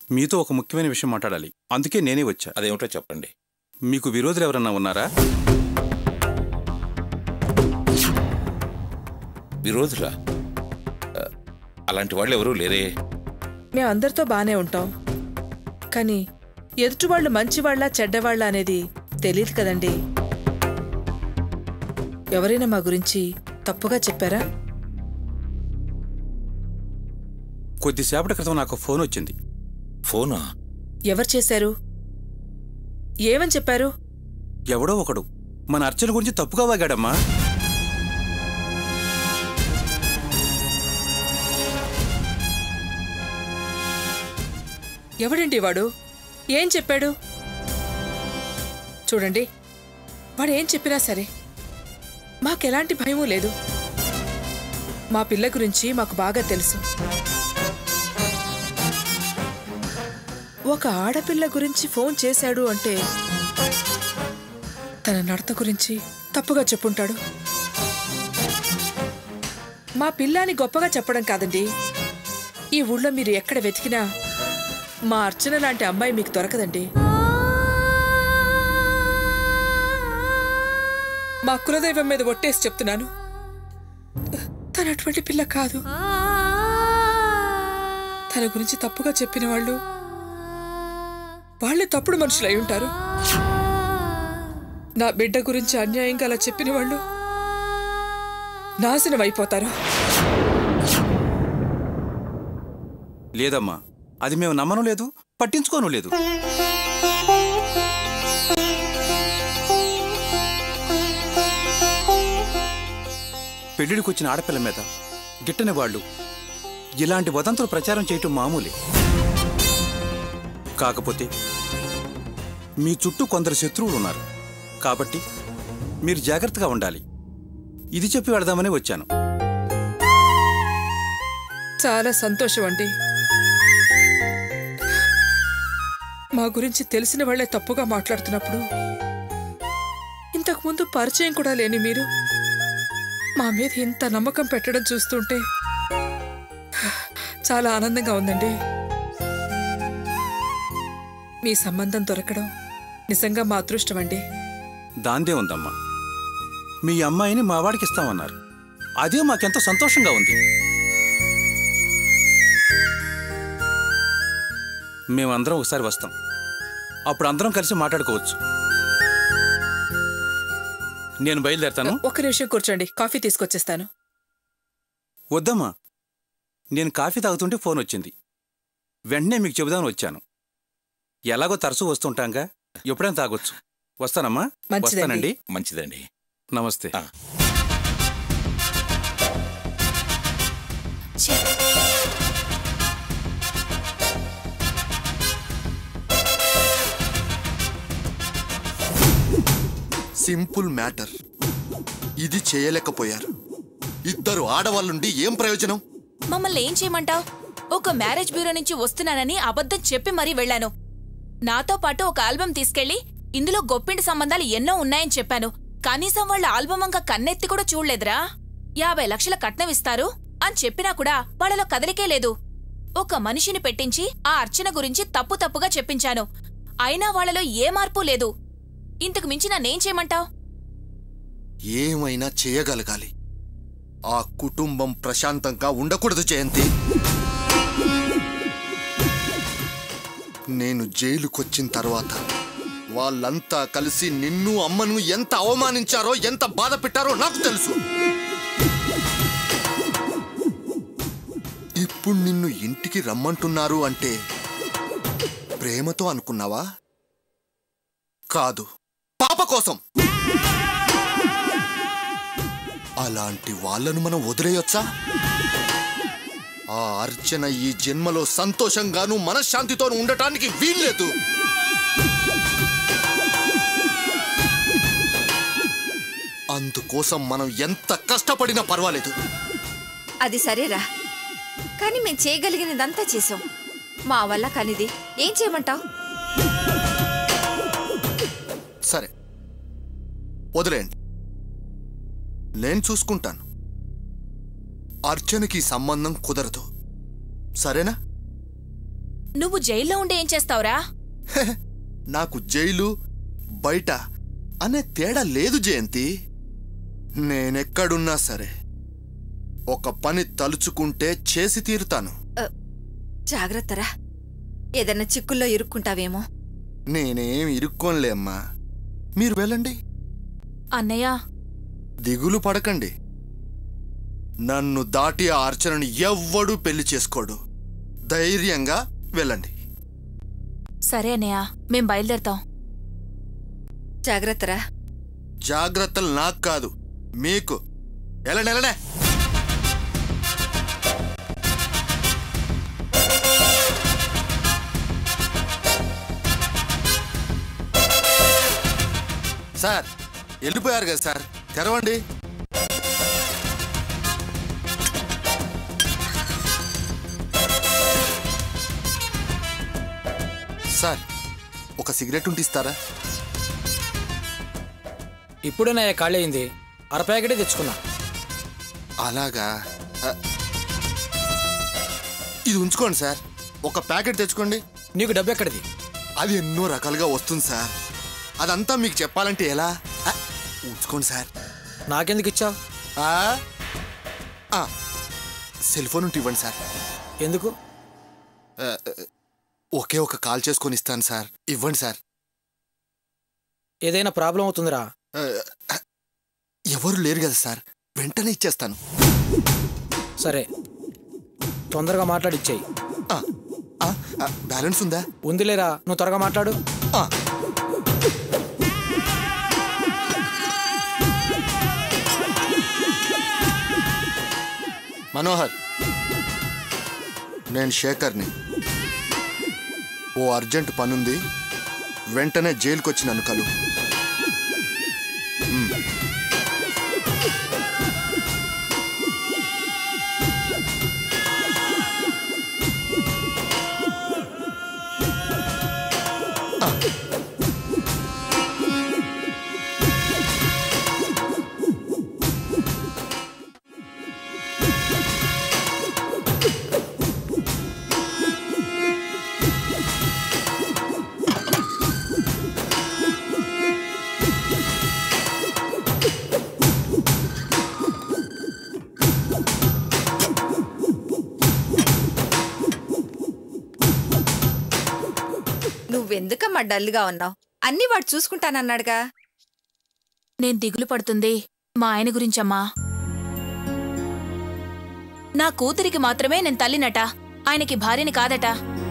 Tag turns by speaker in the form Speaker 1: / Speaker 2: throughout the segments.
Speaker 1: మీతో ఒక ముఖ్యమైన విషయం మాట్లాడాలి అందుకే నేనే వచ్చా
Speaker 2: అదేమిటో చెప్పండి
Speaker 1: మీకు విరోధులు ఎవరన్నా ఉన్నారా
Speaker 2: విరోధులా ఆ, అలాంటి వాళ్ళు ఎవరూ లేరే
Speaker 3: మేము అందరితో బానే ఉంటాం కానీ ఎదుటివాళ్ళు మంచివాళ్ళ చెడ్డవాళ్ళ అనేది తెలియదు కదండి ఎవరైనా మా గురించి తప్పుగా చెప్పారా
Speaker 1: కొద్దిసేపటి క్రితం నాకు ఫోన్ వచ్చింది
Speaker 2: ఫోనా
Speaker 3: ఎవరు చేశారు ఏమని చెప్పారు
Speaker 1: ఎవడో ఒకడు మన అర్చన గురించి తప్పుగా వాగాడమ్మా
Speaker 3: ఎవడండి వాడు ఏం చెప్పాడు చూడండి వాడు ఏం చెప్పినా సరే మాకెలాంటి భయమూ లేదు మా పిల్ల గురించి మాకు బాగా తెలుసు ఒక ఆడపిల్ల గురించి ఫోన్ చేశాడు అంటే తన నడత గురించి తప్పుగా చెప్పుంటాడు మా పిల్లాని గొప్పగా చెప్పడం కాదండి ఈ ఊళ్ళో మీరు ఎక్కడ వెతికినా మా అర్చన లాంటి అమ్మాయి మీకు దొరకదండి మా కులదైవం మీద ఒట్టేసి చెప్తున్నాను తన అటువంటి పిల్ల కాదు తన గురించి తప్పుగా చెప్పిన వాళ్ళు వాళ్ళే తప్పుడు మనుషులై ఉంటారు నా బిడ్డ గురించి అన్యాయంగా అలా చెప్పిన వాళ్ళు నాశనం అయిపోతారు
Speaker 1: లేదమ్మా అది మేము నమ్మను లేదు పట్టించుకోను లేదు పెళ్లిడికి వచ్చిన ఆడపిల్ల మీద గిట్టని వాళ్ళు ఇలాంటి వదంతులు ప్రచారం చేయటం మామూలే కాకపోతే మీ చుట్టూ కొందరు శత్రువులు ఉన్నారు కాబట్టి మీరు జాగ్రత్తగా ఉండాలి ఇది చెప్పి వెళదామని వచ్చాను
Speaker 3: చాలా సంతోషం అండి మా గురించి తెలిసిన వాళ్లే తప్పుగా మాట్లాడుతున్నప్పుడు ఇంతకుముందు పరిచయం కూడా లేని మీరు మా మీద ఇంత నమ్మకం పెట్టడం చూస్తుంటే చాలా ఆనందంగా ఉందండి మీ సంబంధం దొరకడం నిజంగా మా అదృష్టం అండి
Speaker 1: దాందే ఉందమ్మా మీ అమ్మాయిని మా వాడికి ఇస్తామన్నారు అదే మాకెంతో సంతోషంగా ఉంది మేమందరం ఒకసారి వస్తాం అప్పుడు అందరం కలిసి మాట్లాడుకోవచ్చు నేను బయలుదేరతాను
Speaker 3: ఒక్క నిమిషం కూర్చోండి కాఫీ తీసుకొచ్చేస్తాను
Speaker 1: వద్దమ్మా నేను కాఫీ తాగుతుంటే ఫోన్ వచ్చింది వెంటనే మీకు చెబుదామని వచ్చాను ఎలాగో తరచూ వస్తుంటాంగా ఎప్పుడైనా తాగొచ్చు వస్తానమ్మా
Speaker 3: మంచిదండి.
Speaker 1: వస్తానండి
Speaker 2: మంచిదండి
Speaker 1: నమస్తే
Speaker 2: ఆ.
Speaker 4: సింపుల్ మ్యాటర్ ఇది చేయలేకపోయారు ఇద్దరు ఆడవాళ్ళుండి ఏం ప్రయోజనం
Speaker 5: మమ్మల్ని ఏం చేయమంటావ్ ఒక మ్యారేజ్ బ్యూరో నుంచి వస్తున్నానని అబద్ధం చెప్పి మరీ వెళ్ళాను నాతో పాటు ఒక ఆల్బం తీసుకెళ్లి ఇందులో గొప్పింటి సంబంధాలు ఎన్నో ఉన్నాయని చెప్పాను కనీసం వాళ్ళ ఆల్బం అంక కన్నెత్తి కూడా చూడలేదురా యాభై లక్షల కట్నం ఇస్తారు అని చెప్పినా కూడా వాళ్ళలో కదలికే లేదు ఒక మనిషిని పెట్టించి ఆ అర్చన గురించి తప్పు తప్పుగా చెప్పించాను అయినా వాళ్ళలో ఏ మార్పు లేదు ఇంతకు మించి నన్నేం చేయమంటావ్
Speaker 4: ఏమైనా చేయగలగాలి ఆ కుటుంబం ప్రశాంతంగా ఉండకూడదు జయంతి నేను జైలుకొచ్చిన తర్వాత వాళ్ళంతా కలిసి నిన్ను అమ్మను ఎంత అవమానించారో ఎంత బాధ పెట్టారో నాకు తెలుసు ఇప్పుడు నిన్ను ఇంటికి రమ్మంటున్నారు అంటే ప్రేమతో అనుకున్నావా కాదు పాప కోసం అలాంటి వాళ్ళను మనం వదిలేయొచ్చా ఆ అర్చన ఈ జన్మలో సంతోషంగాను మనశ్శాంతితోను ఉండటానికి వీల్లేదు అందుకోసం మనం ఎంత కష్టపడినా పర్వాలేదు
Speaker 6: అది సరేరా కానీ మేం చేయగలిగినదంతా చేసాం మా వల్ల కానిది ఏం చేయమంటావు
Speaker 4: సరే వదిలేయండి నేను చూసుకుంటాను అర్చనకి ఈ సంబంధం కుదరదు సరేనా
Speaker 5: నువ్వు జైల్లో ఉండి ఏం చేస్తావురా
Speaker 4: నాకు జైలు బయట అనే తేడా లేదు జయంతి నేనెక్కడున్నా సరే ఒక పని తలుచుకుంటే చేసి తీరుతాను
Speaker 6: జాగ్రత్తరా ఏదైనా చిక్కుల్లో ఇరుక్కుంటావేమో
Speaker 4: నేనేం ఇరుక్కోనులే అమ్మా మీరు వెళ్ళండి
Speaker 5: అన్నయ్య
Speaker 4: దిగులు పడకండి నన్ను దాటి ఆ అర్చనని ఎవ్వడూ పెళ్లి చేసుకోడు ధైర్యంగా వెళ్ళండి
Speaker 5: సరే అన్నయ్య మేం బయలుదేరతాం
Speaker 6: జాగ్రత్తరా
Speaker 4: జాగ్రత్తలు నాకు కాదు మీకు వెళ్ళండి వెళ్ళండి సార్ వెళ్ళిపోయారు కదా సార్ తెరవండి సార్ ఒక సిగరెట్ ఉంటే ఇస్తారా
Speaker 7: ఇప్పుడే నా ఖాళీ అయింది అర ప్యాకెటే తెచ్చుకున్నా
Speaker 4: అలాగా అ, ఇది ఉంచుకోండి సార్ ఒక ప్యాకెట్ తెచ్చుకోండి
Speaker 7: నీకు డబ్బు ఎక్కడిది
Speaker 4: అది ఎన్నో రకాలుగా వస్తుంది సార్ అదంతా మీకు చెప్పాలంటే ఎలా అ, ఉంచుకోండి సార్
Speaker 7: నాకెందుకు ఇచ్చావు
Speaker 4: ఆ? ఆ, సెల్ ఫోన్ ఉంటే ఇవ్వండి సార్
Speaker 7: ఎందుకు
Speaker 4: ఆ, ఒకే ఒక కాల్ చేసుకొని ఇస్తాను సార్ ఇవ్వండి సార్
Speaker 7: ఏదైనా ప్రాబ్లం అవుతుందిరా
Speaker 4: ఆ, ఎవరు లేరు కదా సార్ వెంటనే ఇచ్చేస్తాను
Speaker 7: సరే తొందరగా మాట్లాడిచ్చేయి
Speaker 4: ఆ, ఆ, ఆ, బ్యాలెన్స్ ఉందా
Speaker 7: ఉందిలేరా నువ్వు త్వరగా మాట్లాడు
Speaker 4: ఆ. మనోహర్ నేను శేఖర్ని ఓ అర్జెంట్ పనుంది వెంటనే జైలుకి వచ్చి నన్ను కలు
Speaker 6: నువ్వెందుకమ్మా డల్గా ఉన్నావు అన్ని వాడు చూసుకుంటానన్నాడుగా
Speaker 5: నేను దిగులు పడుతుంది మా ఆయన గురించమ్మా నా కూతురికి మాత్రమే నేను తల్లినట ఆయనకి భార్యని కాదట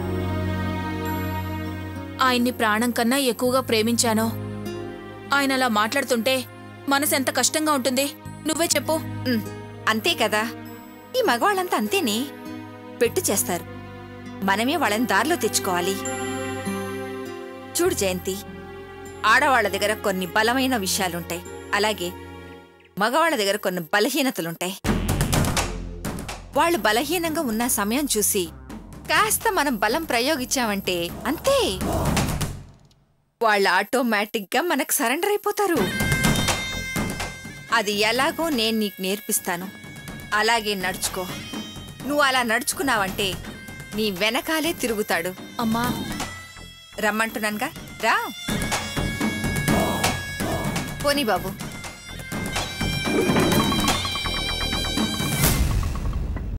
Speaker 5: ఆయన్ని ప్రాణం కన్నా ఎక్కువగా ప్రేమించాను ఆయన అలా మాట్లాడుతుంటే మనసెంత కష్టంగా ఉంటుంది నువ్వే చెప్పు
Speaker 6: ఉమ్, అంతే కదా ఈ మగవాళ్ళంతా అంతేనే పెట్టు చేస్తారు మనమే వాళ్ళని దారిలో తెచ్చుకోవాలి చూడు జయంతి ఆడవాళ్ళ దగ్గర కొన్ని బలమైన విషయాలుంటాయి అలాగే మగవాళ్ళ దగ్గర కొన్ని బలహీనతలుంటాయి వాళ్ళు బలహీనంగా ఉన్న సమయం చూసి కాస్త మనం బలం ప్రయోగించామంటే అంతే వాళ్ళు ఆటోమేటిక్గా మనకు సరెండర్ అయిపోతారు అది ఎలాగో నేను నీకు నేర్పిస్తాను అలాగే నడుచుకో నువ్వు అలా నడుచుకున్నావంటే నీ వెనకాలే తిరుగుతాడు
Speaker 5: అమ్మా
Speaker 6: రమ్మంటున్నానుగా రా పోనీ బాబు